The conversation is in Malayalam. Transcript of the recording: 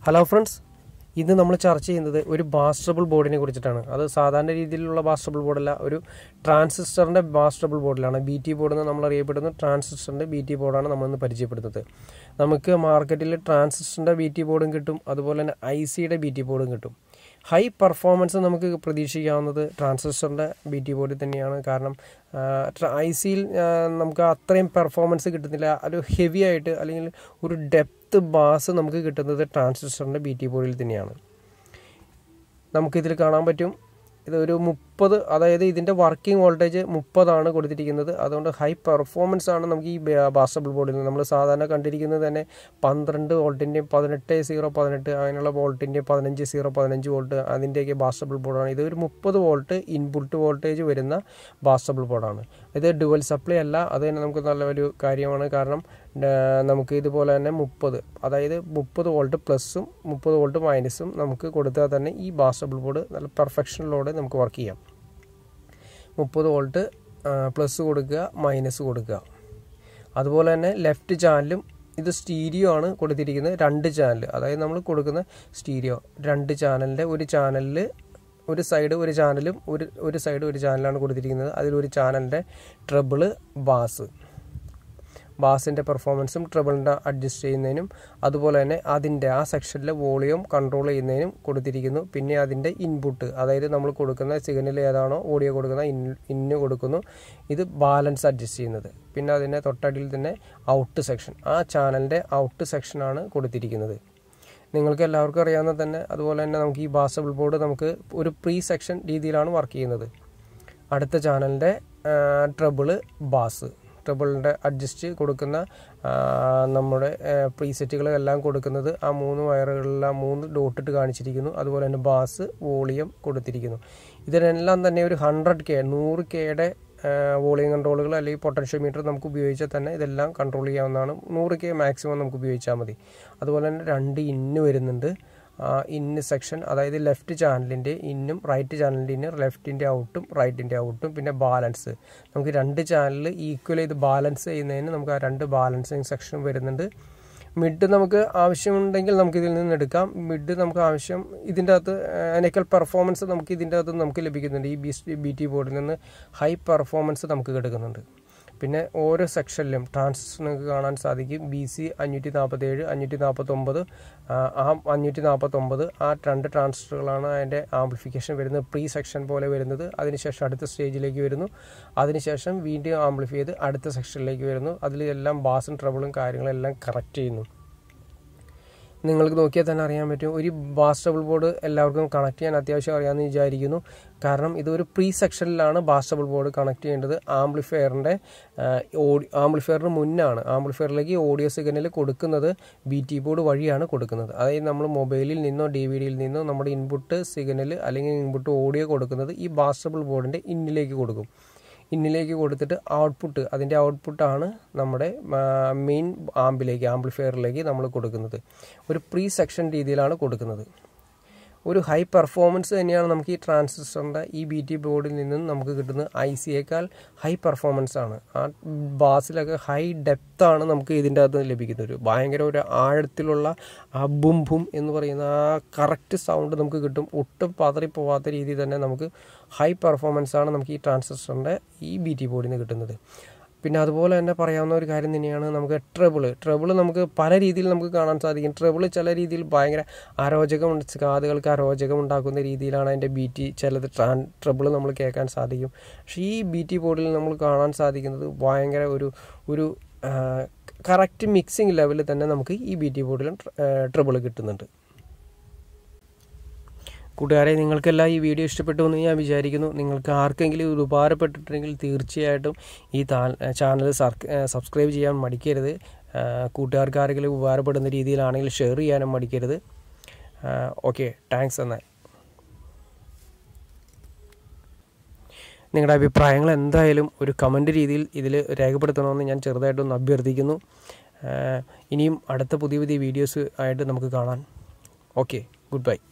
ഹലോ ഫ്രണ്ട്സ് ഇന്ന് നമ്മൾ ചർച്ച ചെയ്യുന്നത് ഒരു ബാസ്റ്റബിൾ ബോർഡിനെ കുറിച്ചിട്ടാണ് അത് സാധാരണ രീതിയിലുള്ള ബാസ്റ്റബിൾ ബോർഡല്ല ഒരു ട്രാൻസിസ്റ്ററിൻ്റെ ബാസ്റ്റബിൾ ബോർഡിലാണ് ബി ടി ബോർഡ് എന്ന് നമ്മൾ അറിയപ്പെടുന്ന ട്രാൻസിസ്റ്ററിൻ്റെ ബി ടി ബോർഡാണ് നമ്മളിന്ന് പരിചയപ്പെടുന്നത് നമുക്ക് മാർക്കറ്റിൽ ട്രാൻസിസ്റ്ററിൻ്റെ ബി ടി ബോർഡും കിട്ടും അതുപോലെ തന്നെ ഐ സിയുടെ ബി ടി ബോർഡും കിട്ടും ഹൈ പെർഫോമൻസ് നമുക്ക് പ്രതീക്ഷിക്കാവുന്നത് ട്രാൻസിസ്റ്ററിൻ്റെ ബി ടി ബോർഡിൽ തന്നെയാണ് കാരണം ഐ സിയിൽ നമുക്ക് അത്രയും പെർഫോമൻസ് കിട്ടുന്നില്ല ഒരു ഹെവി ആയിട്ട് അല്ലെങ്കിൽ ഒരു ഡെപ്ത് ബാസ് നമുക്ക് കിട്ടുന്നത് ട്രാൻസിസ്റ്ററിൻ്റെ ബി ടി ബോർഡിൽ തന്നെയാണ് നമുക്കിതിൽ കാണാൻ പറ്റും ഇതൊരു മുപ്പത് അതായത് ഇതിൻ്റെ വർക്കിംഗ് വോൾട്ടേജ് മുപ്പതാണ് കൊടുത്തിരിക്കുന്നത് അതുകൊണ്ട് ഹൈ പെർഫോമൻസ് ആണ് നമുക്ക് ഈ ബാസ്റ്റബിൾ ബോർഡിൽ നമ്മൾ സാധാരണ കണ്ടിരിക്കുന്നത് തന്നെ പന്ത്രണ്ട് വോൾട്ടിൻ്റെയും പതിനെട്ട് സീറോ പതിനെട്ട് അങ്ങനെയുള്ള വോൾട്ടിൻ്റെയും പതിനഞ്ച് സീറോ പതിനഞ്ച് വോൾട്ട് അതിൻ്റെയൊക്കെ ബാസ്റ്റബിൾ ബോർഡാണ് ഇത് ഒരു മുപ്പത് വോൾട്ട് ഇൻപുട്ട് വോൾട്ടേജ് വരുന്ന ബാസ്റ്റബിൾ ബോർഡാണ് ഇത് ഡുവൽ സപ്ലൈ അല്ല അത് തന്നെ നമുക്ക് നല്ലൊരു കാര്യമാണ് കാരണം നമുക്ക് ഇതുപോലെ തന്നെ മുപ്പത് അതായത് മുപ്പത് വോൾട്ട് പ്ലസും മുപ്പത് വോൾട്ട് മൈനസും നമുക്ക് കൊടുത്താൽ തന്നെ ഈ ബാസ്റ്റബിൾ ബോർഡ് നല്ല പെർഫെക്ഷനിലൂടെ നമുക്ക് വർക്ക് ചെയ്യാം മുപ്പത് വോൾട്ട് പ്ലസ് കൊടുക്കുക മൈനസ് കൊടുക്കുക അതുപോലെ തന്നെ ലെഫ്റ്റ് ചാനലും ഇത് സ്റ്റീരിയോ ആണ് കൊടുത്തിരിക്കുന്നത് രണ്ട് ചാനൽ അതായത് നമ്മൾ കൊടുക്കുന്ന സ്റ്റീരിയോ രണ്ട് ചാനലിൻ്റെ ഒരു ചാനലിൽ ഒരു സൈഡ് ഒരു ചാനലും ഒരു ഒരു സൈഡ് ഒരു ചാനലാണ് കൊടുത്തിരിക്കുന്നത് അതിലൊരു ചാനലിൻ്റെ ട്രബിള് ബാസ് ബാസിൻ്റെ പെർഫോമൻസും ട്രബിളിൻ്റെ അഡ്ജസ്റ്റ് ചെയ്യുന്നതിനും അതുപോലെ തന്നെ അതിൻ്റെ ആ സെക്ഷനിലെ വോളിയം കൺട്രോൾ ചെയ്യുന്നതിനും കൊടുത്തിരിക്കുന്നു പിന്നെ അതിൻ്റെ ഇൻപുട്ട് അതായത് നമ്മൾ കൊടുക്കുന്ന സിഗ്നൽ ഏതാണോ ഓഡിയോ കൊടുക്കുന്ന ഇൻ ഇന്ന് കൊടുക്കുന്നു ഇത് ബാലൻസ് അഡ്ജസ്റ്റ് ചെയ്യുന്നത് പിന്നെ അതിൻ്റെ തൊട്ടടിയിൽ തന്നെ ഔട്ട് സെക്ഷൻ ആ ചാനലിൻ്റെ ഔട്ട് സെക്ഷനാണ് കൊടുത്തിരിക്കുന്നത് നിങ്ങൾക്ക് എല്ലാവർക്കും അറിയാവുന്ന തന്നെ അതുപോലെ തന്നെ നമുക്ക് ഈ ബാസബിൾ ബോർഡ് നമുക്ക് ഒരു പ്രീ സെക്ഷൻ രീതിയിലാണ് വർക്ക് ചെയ്യുന്നത് അടുത്ത ചാനലിൻ്റെ ട്രബിള് ബാസ് ട്രബിളിൻ്റെ അഡ്ജസ്റ്റ് കൊടുക്കുന്ന നമ്മുടെ പ്രീസെറ്റുകളെല്ലാം കൊടുക്കുന്നത് ആ മൂന്ന് വയറുകളിലെല്ലാം മൂന്ന് ഡോട്ടിട്ട് കാണിച്ചിരിക്കുന്നു അതുപോലെ തന്നെ ബാസ് വോളിയം കൊടുത്തിരിക്കുന്നു ഇതിനെല്ലാം തന്നെ ഒരു ഹൺഡ്രഡ് കെ നൂറ് കെയുടെ വോളിയം കൺട്രോളുകൾ അല്ലെങ്കിൽ പൊട്ടൻഷ്യോമീറ്റർ നമുക്ക് ഉപയോഗിച്ചാൽ തന്നെ ഇതെല്ലാം കൺട്രോൾ ചെയ്യാവുന്നതാണ് നൂറ് കെ മാക്സിമം നമുക്ക് ഉപയോഗിച്ചാൽ മതി അതുപോലെ തന്നെ രണ്ട് ഇന്ന് വരുന്നുണ്ട് ഇന്ന് സെക്ഷൻ അതായത് ലെഫ്റ്റ് ചാനലിൻ്റെ ഇന്നും റൈറ്റ് ചാനലിൻ്റെ ഇന്ന് ലെഫ്റ്റിൻ്റെ ഔട്ടും റൈറ്റിൻ്റെ ഔട്ടും പിന്നെ ബാലൻസ് നമുക്ക് രണ്ട് ചാനലിൽ ഈക്വൽ ചെയ്ത് ബാലൻസ് ചെയ്യുന്നതിന് നമുക്ക് ആ രണ്ട് ബാലൻസിങ് സെക്ഷനും വരുന്നുണ്ട് മിഡ് നമുക്ക് ആവശ്യമുണ്ടെങ്കിൽ നമുക്ക് ഇതിൽ നിന്ന് എടുക്കാം മിഡ് നമുക്ക് ആവശ്യം ഇതിൻ്റെ അകത്ത് അതിനേക്കാൾ പെർഫോമൻസ് നമുക്ക് ഇതിൻ്റെ അകത്ത് നമുക്ക് ലഭിക്കുന്നുണ്ട് ഈ ബി ബി ടി ബോർഡിൽ നിന്ന് ഹൈ പെർഫോമൻസ് നമുക്ക് കിടക്കുന്നുണ്ട് പിന്നെ ഓരോ സെക്ഷനിലും ട്രാൻസിസ്റ്റർ നിങ്ങൾക്ക് കാണാൻ സാധിക്കും ബി സി അഞ്ഞൂറ്റി നാൽപ്പത്തേഴ് അഞ്ഞൂറ്റി നാൽപ്പത്തൊമ്പത് ആ അഞ്ഞൂറ്റി നാൽപ്പത്തൊമ്പത് ആ രണ്ട് ട്രാൻസിസ്റ്ററുകളാണ് അതിൻ്റെ ആംപ്ലിഫിക്കേഷൻ വരുന്നത് പ്രീ സെക്ഷൻ പോലെ വരുന്നത് അതിനുശേഷം അടുത്ത സ്റ്റേജിലേക്ക് വരുന്നു അതിനുശേഷം വീണ്ടും ആംപ്ലിഫൈ ചെയ്ത് അടുത്ത സെക്ഷനിലേക്ക് വരുന്നു അതിലെല്ലാം ബാസും ട്രബിളും കാര്യങ്ങളെല്ലാം കറക്റ്റ് ചെയ്യുന്നു നിങ്ങൾക്ക് നോക്കിയാൽ തന്നെ അറിയാൻ പറ്റും ഒരു ബാസ്റ്റബിൾ ബോർഡ് എല്ലാവർക്കും കണക്ട് ചെയ്യാൻ അത്യാവശ്യം അറിയാമെന്ന് വിചാരിക്കുന്നു കാരണം ഇതൊരു പ്രീ സെക്ഷനിലാണ് ബാസ്റ്റബിൾ ബോർഡ് കണക്ട് ചെയ്യേണ്ടത് ആംപ്ലിഫയറിൻ്റെ ഓഡി ആംപ്ലിഫയറിന് മുന്നാണ് ആംപ്ലിഫയറിലേക്ക് ഓഡിയോ സിഗ്നൽ കൊടുക്കുന്നത് ബി ടി ബോർഡ് വഴിയാണ് കൊടുക്കുന്നത് അതായത് നമ്മൾ മൊബൈലിൽ നിന്നോ ഡി വി ഡിയിൽ നിന്നോ നമ്മുടെ ഇൻപുട്ട് സിഗ്നൽ അല്ലെങ്കിൽ ഇൻപുട്ട് ഓഡിയോ കൊടുക്കുന്നത് ഈ ബാസ്റ്റബിൾ ബോർഡിൻ്റെ ഇന്നിലേക്ക് കൊടുക്കും ഇന്നിലേക്ക് കൊടുത്തിട്ട് ഔട്ട്പുട്ട് അതിൻ്റെ ഔട്ട്പുട്ടാണ് നമ്മുടെ മെയിൻ ആംബിലേക്ക് ആംപ്ലിഫയറിലേക്ക് നമ്മൾ കൊടുക്കുന്നത് ഒരു പ്രീ സെക്ഷൻ രീതിയിലാണ് കൊടുക്കുന്നത് ഒരു ഹൈ പെർഫോമൻസ് തന്നെയാണ് നമുക്ക് ഈ ട്രാൻസിസ്റ്ററിൻ്റെ ഈ ബി ടി ബോർഡിൽ നിന്നും നമുക്ക് കിട്ടുന്നത് ഐ സിയേക്കാൾ ഹൈ പെർഫോമൻസ് ആണ് ആ ബാസിലൊക്കെ ഹൈ ഡെപ്താണ് നമുക്ക് ഇതിൻ്റെ അകത്ത് ലഭിക്കുന്നത് ഒരു ഭയങ്കര ഒരു ആഴത്തിലുള്ള ആ ബും ബും എന്ന് പറയുന്ന ആ കറക്റ്റ് സൗണ്ട് നമുക്ക് കിട്ടും ഒട്ടും പതറിപ്പോവാത്ത രീതിയിൽ തന്നെ നമുക്ക് ഹൈ പെർഫോമൻസ് ആണ് നമുക്ക് ഈ ട്രാൻസിസ്റ്ററിൻ്റെ ഈ ബി ടി ബോർഡിൽ നിന്ന് കിട്ടുന്നത് പിന്നെ അതുപോലെ തന്നെ പറയാവുന്ന ഒരു കാര്യം തന്നെയാണ് നമുക്ക് ട്രബിൾ ട്രബിൾ നമുക്ക് പല രീതിയിൽ നമുക്ക് കാണാൻ സാധിക്കും ട്രബിൾ ചില രീതിയിൽ ഭയങ്കര അരോചകം കാതുകൾക്ക് അരോചകം ഉണ്ടാക്കുന്ന രീതിയിലാണ് അതിൻ്റെ ബി ടി ചിലത് ട്രാൻ ട്രബിൾ നമ്മൾ കേൾക്കാൻ സാധിക്കും പക്ഷേ ഈ ബി ടി ബോർഡിൽ നമ്മൾ കാണാൻ സാധിക്കുന്നത് ഭയങ്കര ഒരു ഒരു കറക്റ്റ് മിക്സിംഗ് ലെവലിൽ തന്നെ നമുക്ക് ഈ ബി ടി ബോർഡിലും ട്രബിൾ കിട്ടുന്നുണ്ട് കൂട്ടുകാരെ നിങ്ങൾക്കെല്ലാം ഈ വീഡിയോ ഇഷ്ടപ്പെട്ടു എന്ന് ഞാൻ വിചാരിക്കുന്നു നിങ്ങൾക്ക് ആർക്കെങ്കിലും ഇത് ഉപകാരപ്പെട്ടിട്ടുണ്ടെങ്കിൽ തീർച്ചയായിട്ടും ഈ ചാനൽ സബ്സ്ക്രൈബ് ചെയ്യാൻ മടിക്കരുത് കൂട്ടുകാർക്ക് ആരെങ്കിലും ഉപകാരപ്പെടുന്ന രീതിയിലാണെങ്കിൽ ഷെയർ ചെയ്യാനും മടിക്കരുത് ഓക്കെ താങ്ക്സ് എന്നാൽ നിങ്ങളുടെ അഭിപ്രായങ്ങൾ എന്തായാലും ഒരു കമൻറ്റ് രീതിയിൽ ഇതിൽ രേഖപ്പെടുത്തണമെന്ന് ഞാൻ ചെറുതായിട്ടൊന്ന് അഭ്യർത്ഥിക്കുന്നു ഇനിയും അടുത്ത പുതിയ പുതിയ വീഡിയോസ് ആയിട്ട് നമുക്ക് കാണാൻ ഓക്കെ ഗുഡ് ബൈ